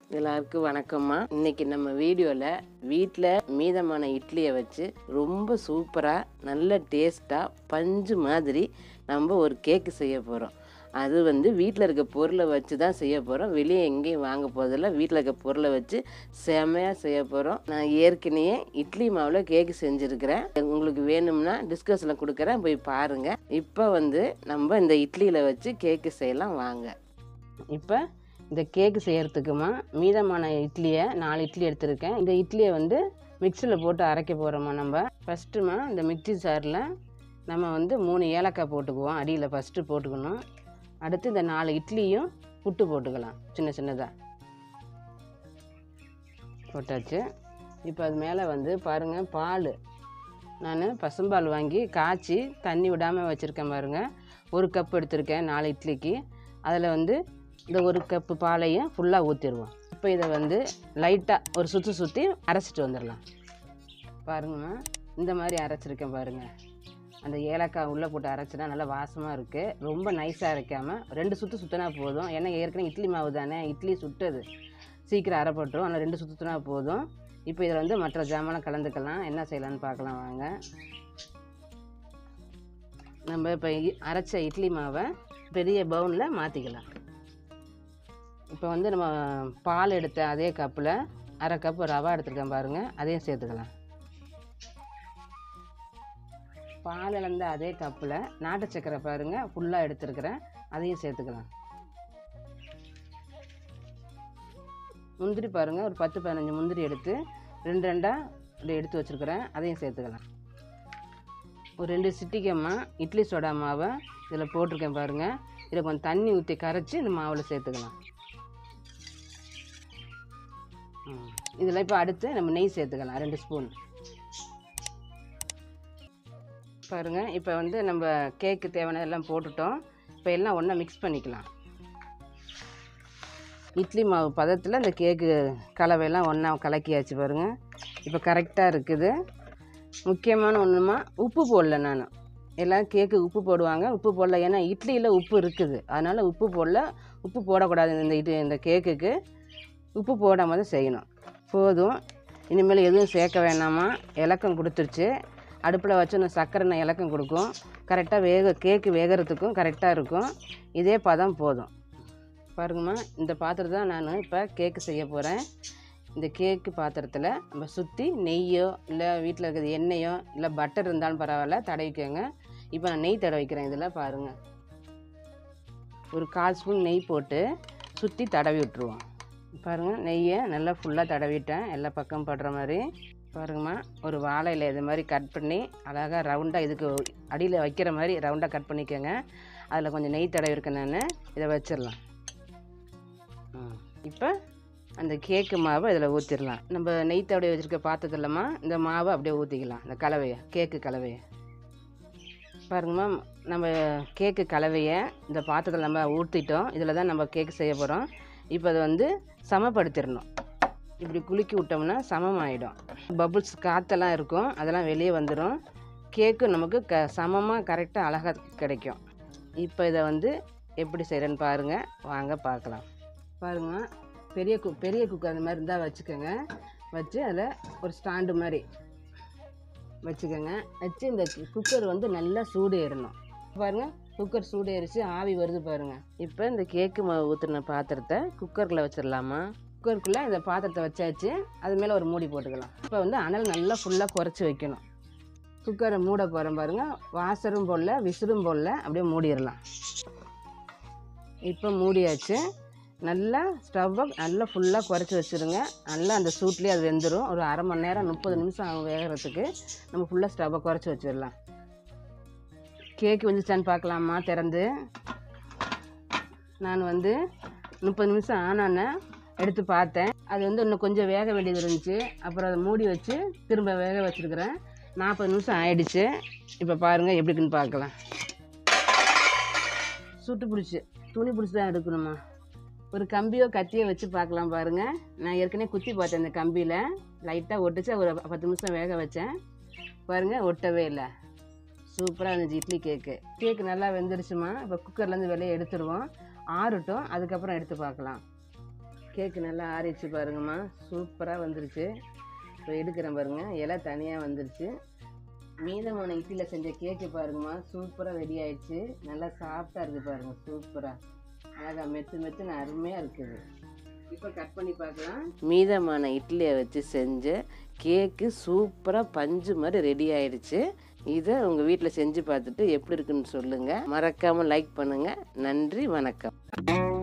எல்லாருக்கும் வணக்கம்மா இன்னைக்கு நம்ம வீடியோவில் வீட்டில் மீதமான இட்லியை வச்சு ரொம்ப சூப்பராக நல்ல டேஸ்ட்டாக பஞ்சு மாதிரி நம்ம ஒரு கேக்கு செய்ய போகிறோம் அது வந்து வீட்டில் இருக்க பொருளை வச்சு தான் செய்ய போகிறோம் வெளியே எங்கேயும் வாங்க போகிறதில்ல வீட்டில் இருக்க பொருளை வச்சு செமையாக செய்ய போகிறோம் நான் ஏற்கனவே இட்லி மாவில் கேக்கு செஞ்சுருக்கிறேன் உங்களுக்கு வேணும்னா டிஸ்கஸில் கொடுக்குறேன் போய் பாருங்கள் இப்போ வந்து நம்ம இந்த இட்லியில் வச்சு கேக்கு செய்யலாம் வாங்க இப்போ இந்த கேக்கு செய்கிறதுக்குமா மீதமான இட்லியை நாலு இட்லி எடுத்திருக்கேன் இந்த இட்லியை வந்து மிக்சியில் போட்டு அரைக்க போகிறோமா நம்ம ஃபஸ்ட்டுமா இந்த மிக்சி ஜாரில் நம்ம வந்து மூணு ஏலக்காய் போட்டுக்குவோம் அடியில் ஃபஸ்ட்டு போட்டுக்கணும் அடுத்து இந்த நாலு இட்லியும் புட்டு போட்டுக்கலாம் சின்ன சின்னதாக போட்டாச்சு இப்போ அது மேலே வந்து பாருங்கள் பால் நான் பசும்பால் வாங்கி காய்ச்சி தண்ணி விடாமல் வச்சுருக்கேன் பாருங்கள் ஒரு கப் எடுத்திருக்கேன் நாலு இட்லிக்கு அதில் வந்து இந்த ஒரு கப்பு பாலையும் ஃபுல்லாக ஊற்றிடுவோம் இப்போ இதை வந்து லைட்டாக ஒரு சுற்றி சுற்றி அரைச்சிட்டு வந்துடலாம் பாருங்கம்மா இந்த மாதிரி அரைச்சிருக்கேன் பாருங்கள் அந்த ஏலக்காய் உள்ளே போட்டு அரைச்சினா நல்லா வாசமாக இருக்குது ரொம்ப நைஸாக அரைக்காமல் ரெண்டு சுற்று சுற்றினா போதும் ஏன்னா ஏற்கனவே இட்லி மாவு தானே இட்லி சுட்டது சீக்கிரம் அரைப்பட்டுரும் ஆனால் ரெண்டு சுற்றுனா போதும் இப்போ இதில் வந்து மற்ற ஜாமானை கலந்துக்கலாம் என்ன செய்யலான்னு பார்க்கலாம் வாங்க நம்ம இப்போ இ- அரைச்ச இட்லி மாவை பெரிய பவுனில் மாற்றிக்கலாம் இப்போ வந்து நம்ம பால் எடுத்த அதே கப்பில் அரை கப்பு ரவா எடுத்துருக்கேன் பாருங்கள் அதையும் சேர்த்துக்கலாம் பால் இழந்த அதே கப்பில் நாட்டு சக்கரை பாருங்கள் ஃபுல்லாக எடுத்துருக்கிறேன் அதையும் சேர்த்துக்கலாம் முந்திரி பாருங்கள் ஒரு பத்து பதினஞ்சு முந்திரி எடுத்து ரெண்டு ரெண்டாக இப்படி எடுத்து வச்சுருக்கிறேன் அதையும் சேர்த்துக்கலாம் ஒரு ரெண்டு சிட்டிக்கம்மா இட்லி சோடா மாவை இதில் போட்டிருக்கேன் பாருங்கள் இதில் கொஞ்சம் தண்ணி ஊற்றி கரைச்சி இந்த மாவில் சேர்த்துக்கலாம் இதில் இப்போ அடுத்து நம்ம நெய் சேர்த்துக்கலாம் ரெண்டு ஸ்பூன் பாருங்கள் இப்போ வந்து நம்ம கேக்கு தேவையான எல்லாம் போட்டுட்டோம் இப்போ எல்லாம் ஒன்றா மிக்ஸ் பண்ணிக்கலாம் இட்லி மாவு பதத்தில் இந்த கேக்கு கலவையெல்லாம் ஒன்றா கலக்கியாச்சு பாருங்கள் இப்போ கரெக்டாக இருக்குது முக்கியமான ஒன்றுமா உப்பு போடல நான் எல்லாம் கேக்கு உப்பு போடுவாங்க உப்பு போடல ஏன்னா இட்லியில் உப்பு இருக்குது அதனால் உப்பு போடல உப்பு போடக்கூடாது இந்த இட்லி இந்த கேக்குக்கு உப்பு போடாமல் தான் செய்யணும் போதும் இனிமேல் எதுவும் சேர்க்க வேணாமா இலக்கம் கொடுத்துருச்சு அடுப்பில் வச்சு இந்த சர்க்கரை நான் இலக்கம் கொடுக்கும் கரெக்டாக வேக கேக்கு வேகிறதுக்கும் கரெக்டாக இருக்கும் இதே பதம் போதும் பாருங்கம்மா இந்த பாத்திரம் தான் நான் இப்போ கேக்கு செய்ய போகிறேன் இந்த கேக்கு பாத்திரத்தில் நம்ம சுற்றி நெய்யோ இல்லை வீட்டில் இருக்கிறது எண்ணெயோ இல்லை பட்டர் இருந்தாலும் பரவாயில்ல தடவிக்கோங்க இப்போ நான் நெய் தடவிக்கிறேன் இதில் பாருங்கள் ஒரு கால் ஸ்பூன் நெய் போட்டு சுற்றி தடவி விட்டுருவோம் பாருங்கள் நெய்யை நல்லா ஃபுல்லாக தடவிட்டேன் எல்லா பக்கம் படுற மாதிரி பாருங்கம்மா ஒரு வாழையில் இது மாதிரி கட் பண்ணி அழகாக ரவுண்டாக இதுக்கு அடியில் வைக்கிற மாதிரி ரவுண்டாக கட் பண்ணிக்கோங்க அதில் கொஞ்சம் நெய் தடவி இருக்கேன் நான் இதை வச்சிடலாம் இப்போ அந்த கேக்கு மாவை இதில் ஊற்றிடலாம் நம்ம நெய் தடவி வச்சுருக்க பாத்திரத்துலமா இந்த மாவை அப்படியே ஊற்றிக்கலாம் இந்த கலவையை கேக்கு கலவையை பாருங்கம்மா நம்ம கேக்கு கலவையை இந்த பாத்திரத்தில் நம்ம ஊற்றிட்டோம் இதில் தான் நம்ம கேக்கு செய்ய போகிறோம் இப்போ அதை வந்து சமப்படுத்திடணும் இப்படி குலுக்கி விட்டோம்னா சமமாயிடும் பபுள்ஸ் காற்றெல்லாம் இருக்கும் அதெல்லாம் வெளியே வந்துடும் கேக்கு நமக்கு க சமமாக கரெக்டாக அழகாக கிடைக்கும் இப்போ இதை வந்து எப்படி செய்கிறேன்னு பாருங்கள் வாங்க பார்க்கலாம் பாருங்க பெரிய கு பெரிய குக்கர் அந்த மாதிரி இருந்தால் வச்சுக்கோங்க வச்சு அதில் ஒரு ஸ்டாண்டு மாதிரி வச்சுக்கோங்க வச்சு இந்த குக்கர் வந்து நல்லா சூடு ஏறணும் பாருங்க குக்கர் சூடு ஏறிச்சு ஆவி வருது பாருங்க இப்போ இந்த கேக்கு மாவு ஊற்றின பாத்திரத்தை குக்கரில் வச்சிடலாமா குக்கருக்குள்ளே இந்த பாத்திரத்தை வச்சாச்சு அது மேலே ஒரு மூடி போட்டுக்கலாம் இப்போ வந்து அனல் நல்லா ஃபுல்லாக குறைச்சி வைக்கணும் குக்கரை மூட போகிறோம் பாருங்க வாசரும் போடல விசிறும் போடல அப்படியே மூடிடலாம் இப்போ மூடியாச்சு நல்லா ஸ்டவ்வை நல்லா ஃபுல்லாக குறைச்சி வச்சுருங்க நல்லா அந்த சூட்லேயே அது வெந்துடும் ஒரு அரை மணி நேரம் முப்பது நிமிஷம் ஆகும் வேகிறதுக்கு நம்ம ஃபுல்லாக ஸ்டவ்வை குறைச்சி வச்சிடலாம் கேக்கு வந்துச்சான்னு பார்க்கலாமா திறந்து நான் வந்து முப்பது நிமிஷம் ஆனானே எடுத்து பார்த்தேன் அது வந்து இன்னும் கொஞ்சம் வேக வேண்டியது இருந்துச்சு அப்புறம் அதை மூடி வச்சு திரும்ப வேக வச்சுருக்கிறேன் நாற்பது நிமிஷம் ஆயிடுச்சு இப்போ பாருங்கள் எப்படி இருக்குன்னு பார்க்கலாம் சுட்டு பிடிச்சி துணி பிடிச்சி தான் எடுக்கணுமா ஒரு கம்பியோ கத்தியோ வச்சு பார்க்கலாம் பாருங்கள் நான் ஏற்கனவே குத்தி பார்த்தேன் இந்த கம்பியில் லைட்டாக ஒட்டுச்சு ஒரு பத்து நிமிஷம் வேக வச்சேன் பாருங்கள் ஒட்டவே இல்லை சூப்பராக இருந்துச்சு இட்லி கேக்கு கேக்கு நல்லா வெந்துருச்சுமா இப்போ குக்கர்லேருந்து வெளியே எடுத்துருவோம் ஆறட்டும் அதுக்கப்புறம் எடுத்து பார்க்கலாம் கேக்கு நல்லா ஆறிடுச்சு பாருங்கம்மா சூப்பராக வந்துருச்சு இப்போ எடுக்கிறேன் பாருங்க இலை தனியாக வந்துருச்சு மீதமான இட்லியில் செஞ்ச கேக்கு பாருங்கம்மா சூப்பராக ரெடி ஆயிடுச்சு நல்லா சாஃப்டாக இருக்குது பாருங்க சூப்பராக அழகா மெத்து மெத்துன்னு அருமையாக இருக்குது இப்போ கட் பண்ணி பார்க்கலாம் மீதமான இட்லியை வச்சு செஞ்ச கேக்கு சூப்பராக பஞ்சு மாதிரி ரெடி ஆயிடுச்சு இதை உங்கள் வீட்டில் செஞ்சு பார்த்துட்டு எப்படி இருக்குன்னு சொல்லுங்கள் மறக்காமல் லைக் பண்ணுங்கள் நன்றி வணக்கம்